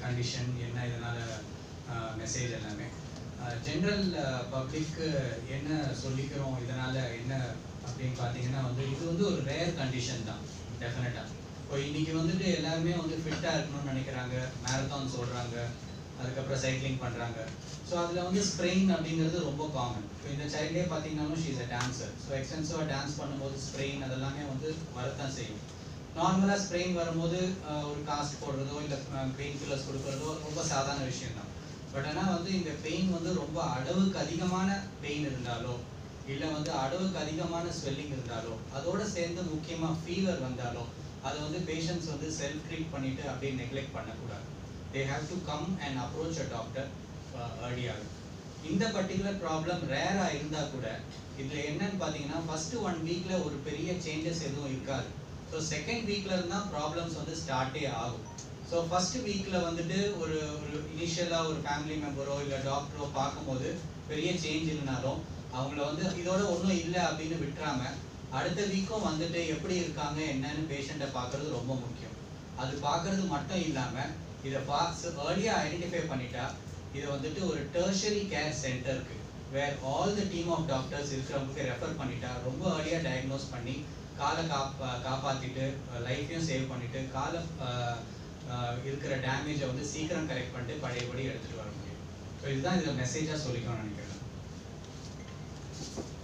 condition என்ன இதனால் message எல்லாமே ஜென்ரல் பப்ளிக்கு என்ன சொல்லிக்கிறோம் இதனால் என்ன அப்படின்னு பார்த்தீங்கன்னா வந்து இது வந்து ஒரு ரேர் கண்டிஷன் தான் டெஃபினட்டாக இப்போ இன்னைக்கு வந்துட்டு எல்லாருமே வந்து ஃபிட்டாக இருக்கணும்னு நினைக்கிறாங்க மேரத்தான் ஓடுறாங்க அதுக்கப்புறம் சைக்கிளிங் பண்ணுறாங்க ஸோ அதில் வந்து ஸ்ப்ரெயின் அப்படிங்கிறது ரொம்ப காமன் இப்போ இந்த சைல்டே பார்த்தீங்கன்னாலும் ஷீஸ் அ டான்ஸர் ஸோ எக்ஸ்டென்சிவாக டான்ஸ் பண்ணும்போது ஸ்ப்ரெயின் அதெல்லாமே வந்து வரத்தான் செய்யும் நார்மலாக ஸ்ப்ரெயின் வரும்போது ஆஹ், ஒரு காஸ்ட் போடுறதோ இல்லை பெயின் கில்லர்ஸ் கொடுக்குறதோ ரொம்ப சாதாரண விஷயம் தான் பட் ஆனால் வந்து இந்த பெயின் வந்து ரொம்ப அளவுக்கு அதிகமான பெயின் இருந்தாலோ இல்லை வந்து அளவுக்கு அதிகமான ஸ்வெல்லிங் இருந்தாலோ அதோட சேர்ந்து முக்கியமாக ஃபீவர் வந்தாலோ அதை வந்து பேஷண்ட்ஸ் வந்து செல்ஃப் ட்ரீட் பண்ணிட்டு அப்படியே நெக்லெக்ட் பண்ணக்கூடாது they have to come and approach a doctor ஏர்லியாக இந்த பர்டிகுலர் ப்ராப்ளம் ரேராக இருந்தால் கூட இதில் என்னன்னு பார்த்தீங்கன்னா ஃபஸ்ட்டு ஒன் வீக்கில் ஒரு பெரிய சேஞ்சஸ் எதுவும் இருக்காது ஸோ செகண்ட் வீக்கில் இருந்தால் ப்ராப்ளம்ஸ் வந்து ஸ்டார்ட்டே ஆகும் ஸோ ஃபர்ஸ்ட் வீக்கில் வந்துட்டு ஒரு ஒரு இனிஷியலாக ஒரு ஃபேமிலி மெம்பரோ இல்லை டாக்டரோ பார்க்கும்போது பெரிய சேஞ்ச் இல்லைனாலும் அவங்கள வந்து இதோட ஒன்றும் இல்லை அப்படின்னு விட்டுறாம அடுத்த வீக்கும் வந்துட்டு எப்படி இருக்காங்க என்னன்னு பேஷண்ட்டை பார்க்கறது ரொம்ப முக்கியம் அது பார்க்கறது மட்டும் இல்லாமல் இதை பார்த்து ஏர்லியாக ஐடென்டிஃபை பண்ணிட்டா இதை வந்துட்டு ஒரு டெர்ஷரி கேர் சென்டருக்கு where all the team of doctors இருக்கிறவங்களுக்கு ரெஃபர் பண்ணிட்டா ரொம்ப ஏர்லியாக டயக்னோஸ் பண்ணி காலை காப்பா காப்பாற்றிட்டு லைஃப்பையும் சேவ் பண்ணிட்டு காலை அஹ், அஹ், இருக்கிற டேமேஜை வந்து சீக்கிரம் கரெக்ட் பண்ணிட்டு பழையபடி எடுத்துகிட்டு வர முடியும் ஸோ இதுதான் இதில் மெசேஜாக சொல்லிக்கணும்னு நினைக்கிறேன்